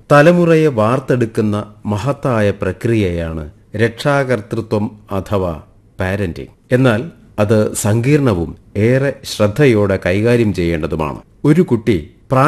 തലമുറയെ വാർത്തെടുക്കുന്ന മഹത്തായ പ്രക്രിയയാണ് രക്ഷാകർതൃത്വം അഥവാ പാരന്റിംഗ് എന്നാൽ അത് സങ്കീർണവും ഏറെ ശ്രദ്ധയോടെ കൈകാര്യം ചെയ്യേണ്ടതുമാണ് ഒരു കുട്ടി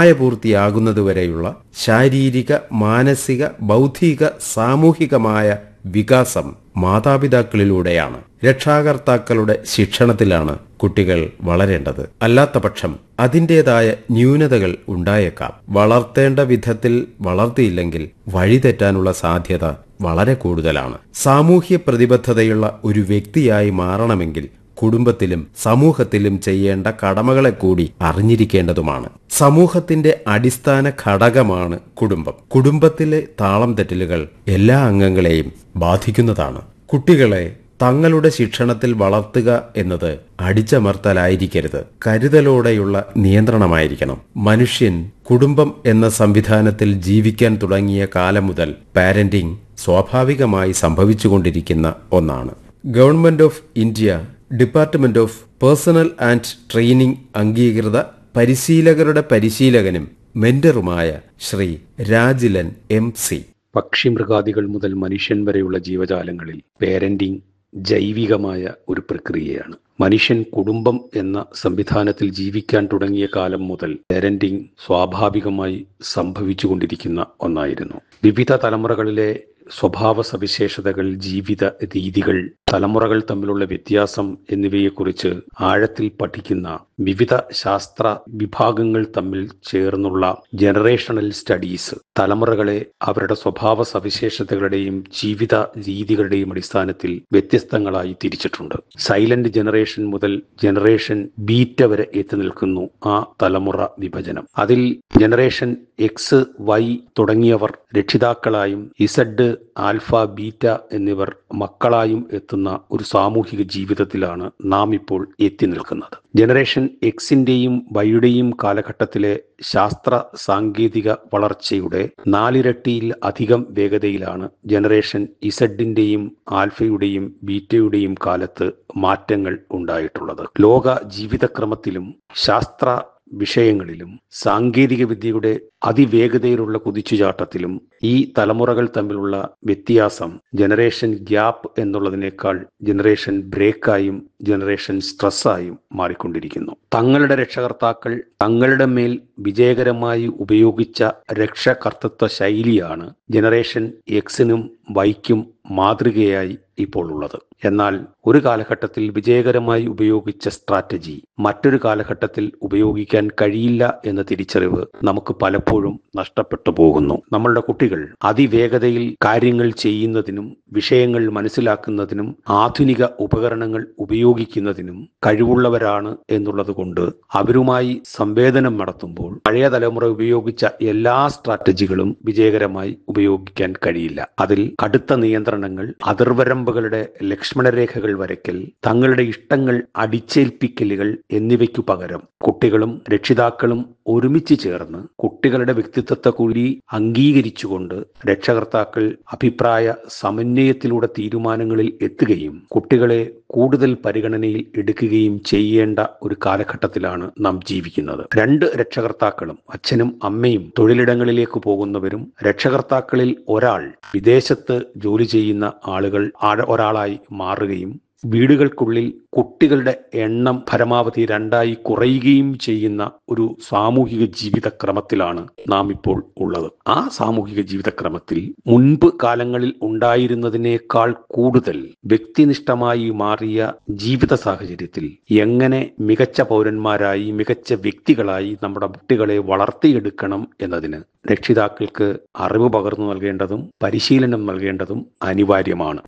പ്രായപൂർത്തിയാകുന്നതുവരെയുള്ള ശാരീരിക മാനസിക ബൗദ്ധിക സാമൂഹികമായ വികാസം മാതാപിതാക്കളിലൂടെയാണ് രക്ഷാകർത്താക്കളുടെ ശിക്ഷണത്തിലാണ് കുട്ടികൾ വളരേണ്ടത് അല്ലാത്തപക്ഷം അതിൻ്റെതായ ന്യൂനതകൾ ഉണ്ടായേക്കാം വളർത്തേണ്ട വിധത്തിൽ വളർത്തിയില്ലെങ്കിൽ വഴിതെറ്റാനുള്ള സാധ്യത വളരെ കൂടുതലാണ് സാമൂഹ്യ പ്രതിബദ്ധതയുള്ള ഒരു വ്യക്തിയായി മാറണമെങ്കിൽ കുടുംബത്തിലും സമൂഹത്തിലും ചെയ്യേണ്ട കടമകളെ കൂടി അറിഞ്ഞിരിക്കേണ്ടതുമാണ് സമൂഹത്തിന്റെ അടിസ്ഥാന ഘടകമാണ് കുടുംബം കുടുംബത്തിലെ താളം തെറ്റലുകൾ എല്ലാ അംഗങ്ങളെയും ബാധിക്കുന്നതാണ് കുട്ടികളെ തങ്ങളുടെ ശിക്ഷണത്തിൽ വളർത്തുക എന്നത് അടിച്ചമർത്തലായിരിക്കരുത് കരുതലോടെയുള്ള നിയന്ത്രണമായിരിക്കണം മനുഷ്യൻ കുടുംബം എന്ന സംവിധാനത്തിൽ ജീവിക്കാൻ തുടങ്ങിയ കാലം മുതൽ പാരന്റിംഗ് സ്വാഭാവികമായി സംഭവിച്ചുകൊണ്ടിരിക്കുന്ന ഒന്നാണ് government of India department of personnel and training അംഗീകൃത പരിശീലകരുടെ പരിശീലകനും മെന്ററുമായ ശ്രീ രാജിലൻ എം സി പക്ഷിമൃഗാദികൾ മുതൽ മനുഷ്യൻ വരെയുള്ള ജീവജാലങ്ങളിൽ പേരന്റിംഗ് ജൈവികമായ ഒരു പ്രക്രിയയാണ് മനുഷ്യൻ കുടുംബം എന്ന സംവിധാനത്തിൽ ജീവിക്കാൻ തുടങ്ങിയ കാലം മുതൽ പേരന്റിംഗ് സ്വാഭാവികമായി സംഭവിച്ചുകൊണ്ടിരിക്കുന്ന ഒന്നായിരുന്നു വിവിധ തലമുറകളിലെ സ്വഭാവ സവിശേഷതകൾ ജീവിത രീതികൾ തലമുറകൾ തമ്മിലുള്ള വ്യത്യാസം എന്നിവയെക്കുറിച്ച് ആഴത്തിൽ പഠിക്കുന്ന വിവിധ ശാസ്ത്ര വിഭാഗങ്ങൾ തമ്മിൽ ചേർന്നുള്ള ജനറേഷണൽ സ്റ്റഡീസ് തലമുറകളെ അവരുടെ സ്വഭാവ സവിശേഷതകളുടെയും ജീവിത രീതികളുടെയും അടിസ്ഥാനത്തിൽ വ്യത്യസ്തങ്ങളായി തിരിച്ചിട്ടുണ്ട് സൈലന്റ് ജനറേഷൻ മുതൽ ജനറേഷൻ ബീറ്റ വരെ എത്തി നിൽക്കുന്നു ആ തലമുറ വിഭജനം അതിൽ ജനറേഷൻ എക്സ് വൈ തുടങ്ങിയവർ രക്ഷിതാക്കളായും ഇസഡ് ആൽഫ ബീറ്റ എന്നിവർ മക്കളായും എത്തുന്ന ഒരു സാമൂഹിക ജീവിതത്തിലാണ് നാം ഇപ്പോൾ എത്തി നിൽക്കുന്നത് ജനറേഷൻ എക്സിന്റെയും വൈയുടെയും കാലഘട്ടത്തിലെ ശാസ്ത്ര സാങ്കേതിക വളർച്ചയുടെ നാലിരട്ടിയിൽ അധികം വേഗതയിലാണ് ജനറേഷൻ ഇസഡിന്റെയും ആൽഫയുടെയും ബീറ്റയുടെയും കാലത്ത് മാറ്റങ്ങൾ ഉണ്ടായിട്ടുള്ളത് ലോക ജീവിതക്രമത്തിലും ശാസ്ത്ര വിഷയങ്ങളിലും സാങ്കേതിക വിദ്യയുടെ അതിവേഗതയിലുള്ള കുതിച്ചുചാട്ടത്തിലും ഈ തലമുറകൾ തമ്മിലുള്ള വ്യത്യാസം ജനറേഷൻ ഗ്യാപ്പ് എന്നുള്ളതിനേക്കാൾ ജനറേഷൻ ബ്രേക്കായും ജനറേഷൻ സ്ട്രെസ്സായും മാറിക്കൊണ്ടിരിക്കുന്നു തങ്ങളുടെ രക്ഷകർത്താക്കൾ തങ്ങളുടെ മേൽ വിജയകരമായി ഉപയോഗിച്ച രക്ഷകർത്തൃത്വ ശൈലിയാണ് ജനറേഷൻ എക്സിനും വൈക്കും മാതൃകയായി ഇപ്പോൾ ഉള്ളത് എന്നാൽ ഒരു കാലഘട്ടത്തിൽ വിജയകരമായി ഉപയോഗിച്ച സ്ട്രാറ്റജി മറ്റൊരു കാലഘട്ടത്തിൽ ഉപയോഗിക്കാൻ കഴിയില്ല എന്ന തിരിച്ചറിവ് നമുക്ക് പലപ്പോഴും നഷ്ടപ്പെട്ടു പോകുന്നു നമ്മളുടെ കുട്ടികൾ അതിവേഗതയിൽ കാര്യങ്ങൾ ചെയ്യുന്നതിനും വിഷയങ്ങൾ മനസ്സിലാക്കുന്നതിനും ആധുനിക ഉപകരണങ്ങൾ ഉപയോഗിക്കുന്നതിനും കഴിവുള്ളവരാണ് എന്നുള്ളത് കൊണ്ട് അവരുമായി സംവേദനം നടത്തുമ്പോൾ പഴയ തലമുറ ഉപയോഗിച്ച എല്ലാ സ്ട്രാറ്റജികളും വിജയകരമായി ഉപയോഗിക്കാൻ കഴിയില്ല അതിൽ കടുത്ത നിയന്ത്രണങ്ങൾ അതിർവരമ്പുകളുടെ ലക്ഷ്മണരേഖകൾ വരയ്ക്കൽ തങ്ങളുടെ ഇഷ്ടങ്ങൾ അടിച്ചേൽപ്പിക്കലുകൾ എന്നിവയ്ക്കു പകരം കുട്ടികളും രക്ഷിതാക്കളും ഒരുമിച്ച് ചേർന്ന് കുട്ടികളുടെ വ്യക്തിത്വത്തെ കൂടി അംഗീകരിച്ചുകൊണ്ട് രക്ഷകർത്താക്കൾ അഭിപ്രായ സമന്വയത്തിലൂടെ തീരുമാനങ്ങളിൽ എത്തുകയും കുട്ടികളെ കൂടുതൽ പരിഗണനയിൽ എടുക്കുകയും ചെയ്യേണ്ട ഒരു കാലഘട്ടത്തിലാണ് നാം ജീവിക്കുന്നത് രണ്ട് രക്ഷകർത്താക്കളും അച്ഛനും അമ്മയും തൊഴിലിടങ്ങളിലേക്ക് പോകുന്നവരും രക്ഷകർത്താക്കളിൽ ഒരാൾ വിദേശത്ത് ജോലി ചെയ്യുന്ന ആളുകൾ ആ- ഒരാളായി മാറുകയും വീടുകൾക്കുള്ളിൽ കുട്ടികളുടെ എണ്ണം പരമാവധി രണ്ടായി കുറയുകയും ചെയ്യുന്ന ഒരു സാമൂഹിക ജീവിതക്രമത്തിലാണ് നാം ഇപ്പോൾ ഉള്ളത് ആ സാമൂഹിക ജീവിതക്രമത്തിൽ മുൻപ് കാലങ്ങളിൽ ഉണ്ടായിരുന്നതിനേക്കാൾ കൂടുതൽ വ്യക്തിനിഷ്ഠമായി മാറിയ ജീവിത സാഹചര്യത്തിൽ എങ്ങനെ മികച്ച പൗരന്മാരായി മികച്ച വ്യക്തികളായി നമ്മുടെ കുട്ടികളെ വളർത്തിയെടുക്കണം എന്നതിന് രക്ഷിതാക്കൾക്ക് അറിവ് പകർന്നു നൽകേണ്ടതും പരിശീലനം നൽകേണ്ടതും അനിവാര്യമാണ്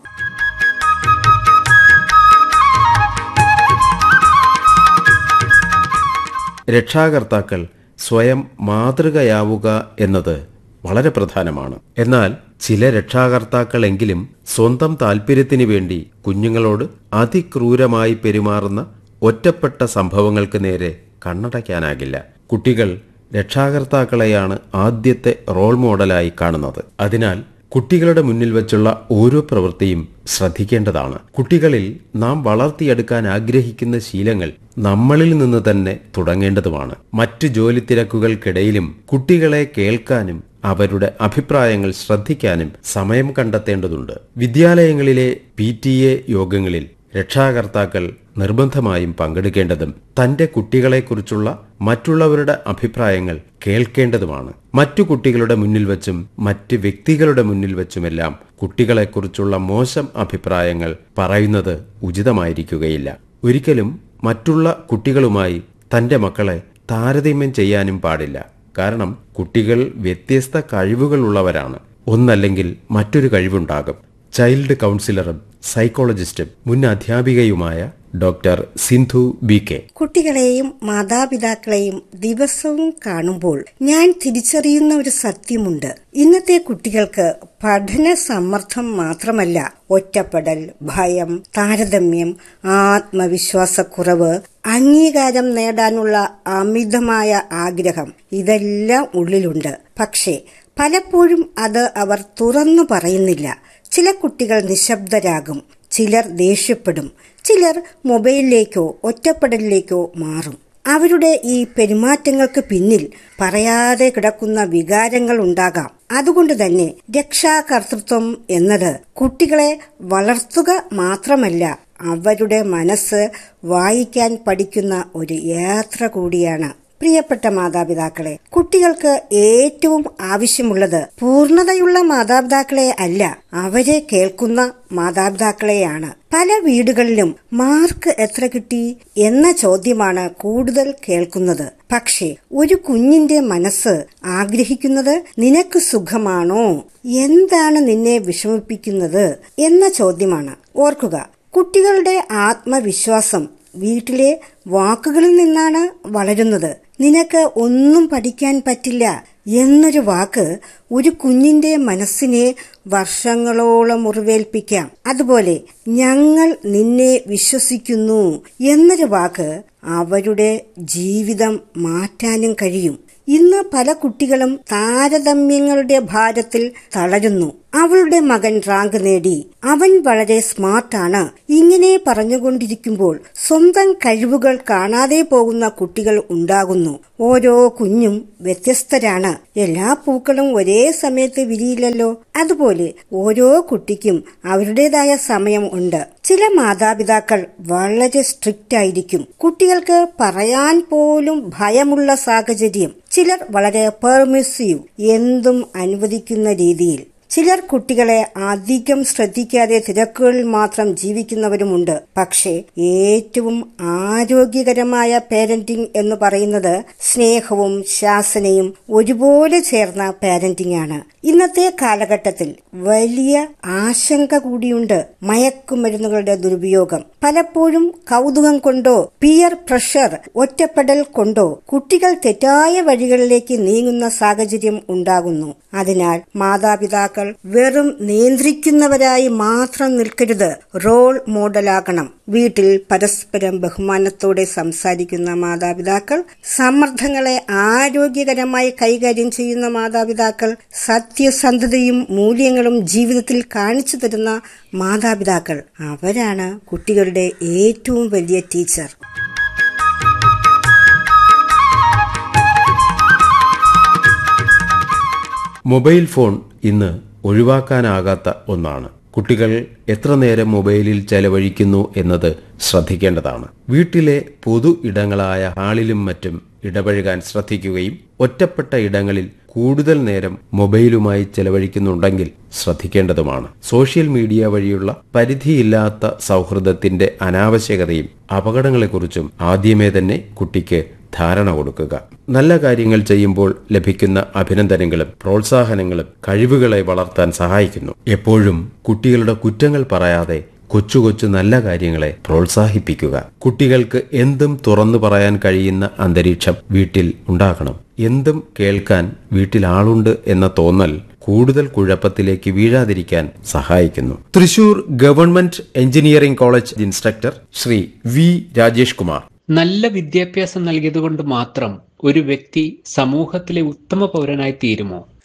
രക്ഷാകർത്താക്കൾ സ്വയം മാതൃകയാവുക എന്നത് വളരെ പ്രധാനമാണ് എന്നാൽ ചില രക്ഷാകർത്താക്കളെങ്കിലും സ്വന്തം താല്പര്യത്തിനു വേണ്ടി കുഞ്ഞുങ്ങളോട് അതിക്രൂരമായി പെരുമാറുന്ന ഒറ്റപ്പെട്ട സംഭവങ്ങൾക്ക് നേരെ കണ്ണടയ്ക്കാനാകില്ല കുട്ടികൾ രക്ഷാകർത്താക്കളെയാണ് ആദ്യത്തെ റോൾ മോഡലായി കാണുന്നത് അതിനാൽ കുട്ടികളുടെ മുന്നിൽ വെച്ചുള്ള ഓരോ പ്രവൃത്തിയും ശ്രദ്ധിക്കേണ്ടതാണ് കുട്ടികളിൽ നാം വളർത്തിയെടുക്കാൻ ആഗ്രഹിക്കുന്ന ശീലങ്ങൾ നമ്മളിൽ നിന്ന് തന്നെ തുടങ്ങേണ്ടതുമാണ് മറ്റു ജോലി തിരക്കുകൾക്കിടയിലും കുട്ടികളെ കേൾക്കാനും അവരുടെ അഭിപ്രായങ്ങൾ ശ്രദ്ധിക്കാനും സമയം കണ്ടെത്തേണ്ടതുണ്ട് വിദ്യാലയങ്ങളിലെ പി ടി എ യോഗങ്ങളിൽ രക്ഷാകർത്താക്കൾ നിർബന്ധമായും പങ്കെടുക്കേണ്ടതും തന്റെ കുട്ടികളെക്കുറിച്ചുള്ള മറ്റുള്ളവരുടെ അഭിപ്രായങ്ങൾ കേൾക്കേണ്ടതുമാണ് മറ്റു കുട്ടികളുടെ മുന്നിൽ വച്ചും മറ്റ് വ്യക്തികളുടെ മുന്നിൽ വച്ചുമെല്ലാം കുട്ടികളെക്കുറിച്ചുള്ള മോശം അഭിപ്രായങ്ങൾ പറയുന്നത് ഉചിതമായിരിക്കുകയില്ല ഒരിക്കലും മറ്റുള്ള കുട്ടികളുമായി തന്റെ മക്കളെ താരതമ്യം ചെയ്യാനും പാടില്ല കാരണം കുട്ടികൾ വ്യത്യസ്ത കഴിവുകളുള്ളവരാണ് ഒന്നല്ലെങ്കിൽ മറ്റൊരു കഴിവുണ്ടാകും ചൈൽഡ് കൗൺസിലറും സൈക്കോളജിസ്റ്റും മുൻ അധ്യാപികയുമായ ഡോക്ടർ സിന്ധു ബി കെ കുട്ടികളെയും മാതാപിതാക്കളെയും ദിവസവും കാണുമ്പോൾ ഞാൻ തിരിച്ചറിയുന്ന ഒരു സത്യമുണ്ട് ഇന്നത്തെ കുട്ടികൾക്ക് പഠന സമ്മർദ്ദം മാത്രമല്ല ഒറ്റപ്പെടൽ ഭയം താരതമ്യം ആത്മവിശ്വാസക്കുറവ് അംഗീകാരം നേടാനുള്ള അമിതമായ ആഗ്രഹം ഇതെല്ലാം ഉള്ളിലുണ്ട് പക്ഷേ പലപ്പോഴും അത് അവർ തുറന്നു പറയുന്നില്ല ചില കുട്ടികൾ നിശബ്ദരാകും ചിലർ ദേഷ്യപ്പെടും ചിലർ മൊബൈലിലേക്കോ ഒറ്റപ്പെടലിലേക്കോ മാറും അവരുടെ ഈ പെരുമാറ്റങ്ങൾക്ക് പിന്നിൽ പറയാതെ കിടക്കുന്ന വികാരങ്ങൾ ഉണ്ടാകാം അതുകൊണ്ട് തന്നെ രക്ഷാകർതൃത്വം എന്നത് കുട്ടികളെ വളർത്തുക മാത്രമല്ല അവരുടെ മനസ്സ് വായിക്കാൻ പഠിക്കുന്ന ഒരു യാത്ര കൂടിയാണ് പ്രിയപ്പെട്ട മാതാപിതാക്കളെ കുട്ടികൾക്ക് ഏറ്റവും ആവശ്യമുള്ളത് പൂർണ്ണതയുള്ള മാതാപിതാക്കളെ അല്ല അവരെ കേൾക്കുന്ന മാതാപിതാക്കളെയാണ് പല വീടുകളിലും മാർക്ക് എത്ര കിട്ടി എന്ന ചോദ്യമാണ് കൂടുതൽ കേൾക്കുന്നത് പക്ഷേ ഒരു കുഞ്ഞിന്റെ മനസ്സ് ആഗ്രഹിക്കുന്നത് നിനക്ക് സുഖമാണോ എന്താണ് നിന്നെ വിഷമിപ്പിക്കുന്നത് എന്ന ചോദ്യമാണ് ഓർക്കുക കുട്ടികളുടെ ആത്മവിശ്വാസം വീട്ടിലെ വാക്കുകളിൽ നിന്നാണ് വളരുന്നത് നിനക്ക് ഒന്നും പഠിക്കാൻ പറ്റില്ല എന്നൊരു വാക്ക് ഒരു കുഞ്ഞിന്റെ മനസ്സിനെ വർഷങ്ങളോളം മുറിവേൽപ്പിക്കാം അതുപോലെ ഞങ്ങൾ നിന്നെ വിശ്വസിക്കുന്നു എന്നൊരു വാക്ക് അവരുടെ ജീവിതം മാറ്റാനും കഴിയും ഇന്ന് പല കുട്ടികളും താരതമ്യങ്ങളുടെ ഭാരത്തിൽ തളരുന്നു അവളുടെ മകൻ റാങ്ക് നേടി അവൻ വളരെ സ്മാർട്ടാണ് ഇങ്ങനെ പറഞ്ഞുകൊണ്ടിരിക്കുമ്പോൾ സ്വന്തം കഴിവുകൾ കാണാതെ പോകുന്ന കുട്ടികൾ ഉണ്ടാകുന്നു ഓരോ കുഞ്ഞും വ്യത്യസ്തരാണ് എല്ലാ പൂക്കളും ഒരേ സമയത്ത് വിരിയില്ലല്ലോ അതുപോലെ ഓരോ കുട്ടിക്കും അവരുടേതായ സമയം ഉണ്ട് ചില മാതാപിതാക്കൾ വളരെ സ്ട്രിക്റ്റ് ആയിരിക്കും കുട്ടികൾക്ക് പറയാൻ പോലും ഭയമുള്ള സാഹചര്യം ചിലർ വളരെ പെർമിസീവ് എന്തും അനുവദിക്കുന്ന രീതിയിൽ ചിലർ കുട്ടികളെ അധികം ശ്രദ്ധിക്കാതെ തിരക്കുകളിൽ മാത്രം ജീവിക്കുന്നവരുമുണ്ട് പക്ഷേ ഏറ്റവും ആരോഗ്യകരമായ പേരന്റിംഗ് എന്ന് പറയുന്നത് സ്നേഹവും ശാസനയും ഒരുപോലെ ചേർന്ന പാരന്റിംഗ് ആണ് ഇന്നത്തെ കാലഘട്ടത്തിൽ വലിയ ആശങ്ക കൂടിയുണ്ട് മയക്കുമരുന്നുകളുടെ ദുരുപയോഗം പലപ്പോഴും കൗതുകം കൊണ്ടോ പിയർ പ്രഷർ ഒറ്റപ്പെടൽ കൊണ്ടോ കുട്ടികൾ തെറ്റായ വഴികളിലേക്ക് നീങ്ങുന്ന സാഹചര്യം ഉണ്ടാകുന്നു അതിനാൽ മാതാപിതാക്കൾ വെറും നിയന്ത്രിക്കുന്നവരായി മാത്രം നിൽക്കരുത് റോൾ മോഡലാകണം വീട്ടിൽ പരസ്പരം ബഹുമാനത്തോടെ സംസാരിക്കുന്ന മാതാപിതാക്കൾ സമ്മർദ്ദങ്ങളെ ആരോഗ്യകരമായി കൈകാര്യം ചെയ്യുന്ന മാതാപിതാക്കൾ സത്യസന്ധതയും മൂല്യങ്ങളും ജീവിതത്തിൽ കാണിച്ചു തരുന്ന മാതാപിതാക്കൾ അവരാണ് കുട്ടികളുടെ ഏറ്റവും വലിയ ടീച്ചർ മൊബൈൽ ഫോൺ ഇന്ന് ഒഴിവാക്കാനാകാത്ത ഒന്നാണ് കുട്ടികൾ എത്ര നേരം മൊബൈലിൽ ചെലവഴിക്കുന്നു എന്നത് ശ്രദ്ധിക്കേണ്ടതാണ് വീട്ടിലെ പൊതു ഇടങ്ങളായ ഹാളിലും മറ്റും ഇടപഴകാൻ ശ്രദ്ധിക്കുകയും ഒറ്റപ്പെട്ട ഇടങ്ങളിൽ കൂടുതൽ നേരം മൊബൈലുമായി ചെലവഴിക്കുന്നുണ്ടെങ്കിൽ ശ്രദ്ധിക്കേണ്ടതുമാണ് സോഷ്യൽ മീഡിയ വഴിയുള്ള പരിധിയില്ലാത്ത സൗഹൃദത്തിന്റെ അനാവശ്യകതയും അപകടങ്ങളെക്കുറിച്ചും ആദ്യമേ തന്നെ കുട്ടിക്ക് ധാരണ കൊടുക്കുക നല്ല കാര്യങ്ങൾ ചെയ്യുമ്പോൾ ലഭിക്കുന്ന അഭിനന്ദനങ്ങളും പ്രോത്സാഹനങ്ങളും കഴിവുകളെ വളർത്താൻ സഹായിക്കുന്നു എപ്പോഴും കുട്ടികളുടെ കുറ്റങ്ങൾ പറയാതെ കൊച്ചു കൊച്ചു നല്ല കാര്യങ്ങളെ പ്രോത്സാഹിപ്പിക്കുക കുട്ടികൾക്ക് എന്തും തുറന്നു പറയാൻ കഴിയുന്ന അന്തരീക്ഷം വീട്ടിൽ ഉണ്ടാകണം എന്തും കേൾക്കാൻ വീട്ടിൽ ആളുണ്ട് എന്ന തോന്നൽ കൂടുതൽ കുഴപ്പത്തിലേക്ക് വീഴാതിരിക്കാൻ സഹായിക്കുന്നു Thrissur government engineering college instructor Shri V Rajesh Kumar നല്ല വിദ്യാഭ്യാസം നൽകിയതുകൊണ്ട് മാത്രം ഒരു വ്യക്തി സമൂഹത്തിലെ ഉത്തമ പൗരനായി തീരുമോ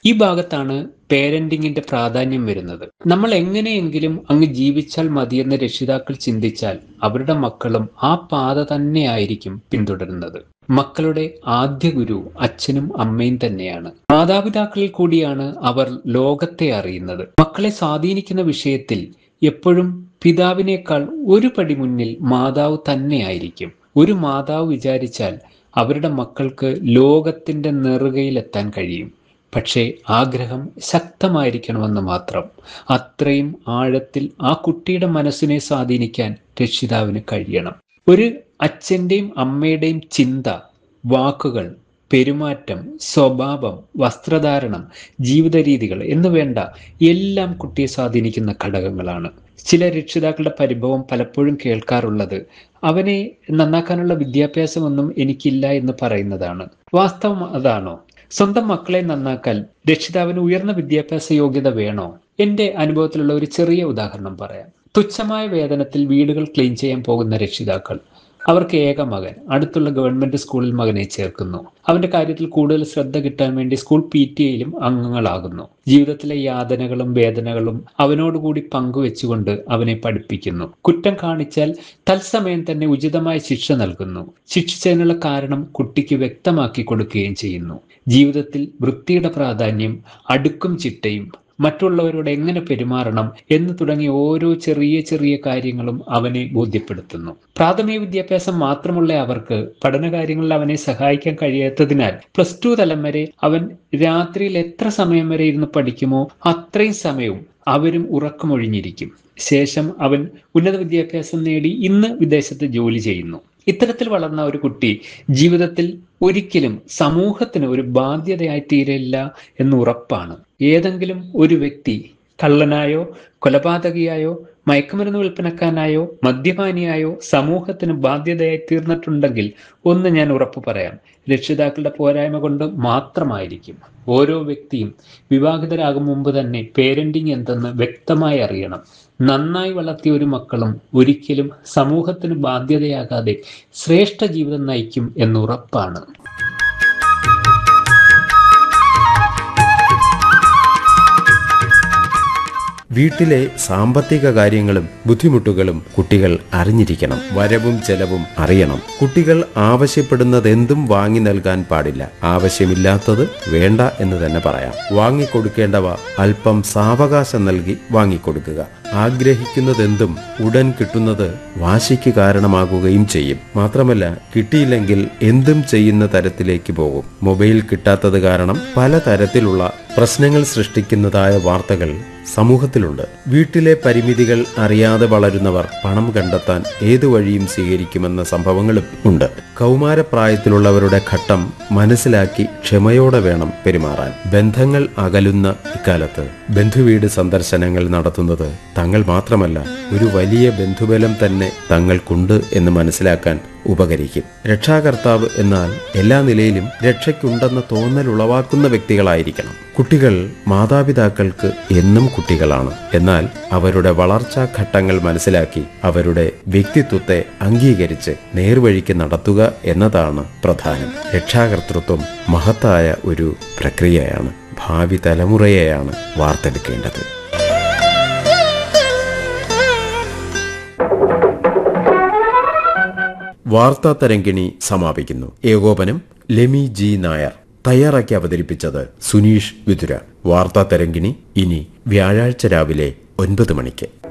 ഈ ഭാഗത്താണ് പേരന്റിങ്ങിന്റെ പ്രാധാന്യം വരുന്നത് നമ്മൾ എങ്ങനെയെങ്കിലും അങ്ങ് ജീവിച്ചാൽ മതിയെന്ന് രക്ഷിതാക്കൾ ചിന്തിച്ചാൽ അവരുടെ മക്കളും ആ പാത തന്നെയായിരിക്കും പിന്തുടരുന്നത് മക്കളുടെ ആദ്യ ഗുരു അച്ഛനും അമ്മയും തന്നെയാണ് മാതാപിതാക്കളിൽ കൂടിയാണ് അവർ ലോകത്തെ അറിയുന്നത് മക്കളെ സ്വാധീനിക്കുന്ന വിഷയത്തിൽ എപ്പോഴും പിതാവിനേക്കാൾ ഒരു പടി മുന്നിൽ മാതാവ് തന്നെയായിരിക്കും ഒരു മാതാവ് വിചാരിച്ചാൽ അവരുടെ മക്കൾക്ക് ലോകത്തിന്റെ നെറുകയിലെത്താൻ കഴിയും പക്ഷേ ആഗ്രഹം ശക്തമായിരിക്കണമെന്ന് മാത്രം അത്രയും ആഴത്തിൽ ആ കുട്ടിയുടെ മനസ്സിനെ സ്വാധീനിക്കാൻ രക്ഷിതാവിന് കഴിയണം ഒരു അച്ഛൻ്റെയും അമ്മയുടെയും ചിന്ത വാക്കുകൾ പെരുമാറ്റം സ്വഭാവം വസ്ത്രധാരണം ജീവിത രീതികൾ എന്ന് വേണ്ട എല്ലാം കുട്ടിയെ സ്വാധീനിക്കുന്ന ഘടകങ്ങളാണ് ചില രക്ഷിതാക്കളുടെ പരിഭവം പലപ്പോഴും കേൾക്കാറുള്ളത് അവനെ നന്നാക്കാനുള്ള വിദ്യാഭ്യാസമൊന്നും എനിക്കില്ല എന്ന് പറയുന്നതാണ് വാസ്തവം അതാണോ സ്വന്തം മക്കളെ നന്നാക്കാൻ രക്ഷിതാവിന് ഉയർന്ന വിദ്യാഭ്യാസ യോഗ്യത വേണോ എന്റെ അനുഭവത്തിലുള്ള ഒരു ചെറിയ ഉദാഹരണം പറയാം തുച്ഛമായ വേതനത്തിൽ വീടുകൾ ക്ലീൻ ചെയ്യാൻ പോകുന്ന രക്ഷിതാക്കൾ അവർക്ക് ഏക മകൻ അടുത്തുള്ള ഗവൺമെന്റ് സ്കൂളിൽ മകനെ ചേർക്കുന്നു അവന്റെ കാര്യത്തിൽ കൂടുതൽ ശ്രദ്ധ കിട്ടാൻ വേണ്ടി സ്കൂൾ പി ടി എയിലും അംഗങ്ങളാകുന്നു ജീവിതത്തിലെ യാതനകളും വേദനകളും അവനോടുകൂടി പങ്കുവെച്ചുകൊണ്ട് അവനെ പഠിപ്പിക്കുന്നു കുറ്റം കാണിച്ചാൽ തത്സമയം തന്നെ ഉചിതമായ ശിക്ഷ നൽകുന്നു ശിക്ഷിച്ചതിനുള്ള കാരണം കുട്ടിക്ക് വ്യക്തമാക്കി കൊടുക്കുകയും ചെയ്യുന്നു ജീവിതത്തിൽ വൃത്തിയുടെ പ്രാധാന്യം അടുക്കും ചിട്ടയും മറ്റുള്ളവരോട് എങ്ങനെ പെരുമാറണം എന്ന് തുടങ്ങിയ ഓരോ ചെറിയ ചെറിയ കാര്യങ്ങളും അവനെ ബോധ്യപ്പെടുത്തുന്നു പ്രാഥമിക വിദ്യാഭ്യാസം മാത്രമുള്ള അവർക്ക് പഠനകാര്യങ്ങളിൽ അവനെ സഹായിക്കാൻ കഴിയാത്തതിനാൽ പ്ലസ് ടു തലം വരെ അവൻ രാത്രിയിൽ എത്ര സമയം വരെ ഇരുന്ന് പഠിക്കുമോ അത്രയും സമയവും അവരും ഉറക്കമൊഴിഞ്ഞിരിക്കും ശേഷം അവൻ ഉന്നത വിദ്യാഭ്യാസം നേടി ഇന്ന് വിദേശത്ത് ജോലി ചെയ്യുന്നു ഇത്തരത്തിൽ വളർന്ന ഒരു കുട്ടി ജീവിതത്തിൽ ഒരിക്കലും സമൂഹത്തിന് ഒരു ബാധ്യതയായി തീരില്ല എന്ന് ഉറപ്പാണ് ഏതെങ്കിലും ഒരു വ്യക്തി കള്ളനായോ കൊലപാതകിയായോ മയക്കുമരുന്ന് വിൽപ്പനക്കാരനായോ മദ്യപാനിയായോ സമൂഹത്തിന് ബാധ്യതയായി തീർന്നിട്ടുണ്ടെങ്കിൽ ഒന്ന് ഞാൻ ഉറപ്പു പറയാം രക്ഷിതാക്കളുടെ പോരായ്മ കൊണ്ട് മാത്രമായിരിക്കും ഓരോ വ്യക്തിയും വിവാഹിതരാകും മുമ്പ് തന്നെ പേരന്റിങ് എന്തെന്ന് വ്യക്തമായി അറിയണം നന്നായി വളർത്തിയ ഒരു മക്കളും ഒരിക്കലും സമൂഹത്തിന് ബാധ്യതയാകാതെ ശ്രേഷ്ഠ ജീവിതം നയിക്കും എന്നുറപ്പാണ് വീട്ടിലെ സാമ്പത്തിക കാര്യങ്ങളും ബുദ്ധിമുട്ടുകളും കുട്ടികൾ അറിഞ്ഞിരിക്കണം വരവും ചെലവും അറിയണം കുട്ടികൾ ആവശ്യപ്പെടുന്നതെന്തും വാങ്ങി നൽകാൻ പാടില്ല ആവശ്യമില്ലാത്തത് വേണ്ട എന്ന് തന്നെ പറയാം വാങ്ങിക്കൊടുക്കേണ്ടവ അല്പം സാവകാശം നൽകി വാങ്ങിക്കൊടുക്കുക ആഗ്രഹിക്കുന്നതെന്തും ഉടൻ കിട്ടുന്നത് വാശിക്ക് കാരണമാകുകയും ചെയ്യും മാത്രമല്ല കിട്ടിയില്ലെങ്കിൽ എന്തും ചെയ്യുന്ന തരത്തിലേക്ക് പോകും മൊബൈൽ കിട്ടാത്തത് കാരണം പല തരത്തിലുള്ള പ്രശ്നങ്ങൾ സൃഷ്ടിക്കുന്നതായ വാർത്തകൾ സമൂഹത്തിലുണ്ട് വീട്ടിലെ പരിമിതികൾ അറിയാതെ വളരുന്നവർ പണം കണ്ടെത്താൻ ഏതു വഴിയും സ്വീകരിക്കുമെന്ന സംഭവങ്ങളും ഉണ്ട് കൗമാരപ്രായത്തിലുള്ളവരുടെ ഘട്ടം മനസ്സിലാക്കി ക്ഷമയോടെ വേണം പെരുമാറാൻ ബന്ധങ്ങൾ അകലുന്ന ഇക്കാലത്ത് ബന്ധുവീട് സന്ദർശനങ്ങൾ നടത്തുന്നത് തങ്ങൾ മാത്രമല്ല ഒരു വലിയ ബന്ധുബലം തന്നെ തങ്ങൾക്കുണ്ട് എന്ന് മനസ്സിലാക്കാൻ ഉപകരിക്കും രക്ഷാകർത്താവ് എന്നാൽ എല്ലാ നിലയിലും രക്ഷയ്ക്കുണ്ടെന്ന തോന്നൽ ഉളവാക്കുന്ന വ്യക്തികളായിരിക്കണം കുട്ടികൾ മാതാപിതാക്കൾക്ക് എന്നും കുട്ടികളാണ് എന്നാൽ അവരുടെ വളർച്ചാ ഘട്ടങ്ങൾ മനസ്സിലാക്കി അവരുടെ വ്യക്തിത്വത്തെ അംഗീകരിച്ച് നേർവഴിക്ക് നടത്തുക എന്നതാണ് പ്രധാനം രക്ഷാകർതൃത്വം മഹത്തായ ഒരു പ്രക്രിയയാണ് ഭാവി തലമുറയെയാണ് വാർത്തെടുക്കേണ്ടത് വാർത്താ തരങ്കിണി സമാപിക്കുന്നു ഏകോപനം ലെമി ജി നായർ തയ്യാറാക്കി അവതരിപ്പിച്ചത് സുനീഷ് വിതുര വാർത്താ തരങ്കിണി ഇനി വ്യാഴാഴ്ച രാവിലെ ഒൻപത് മണിക്ക്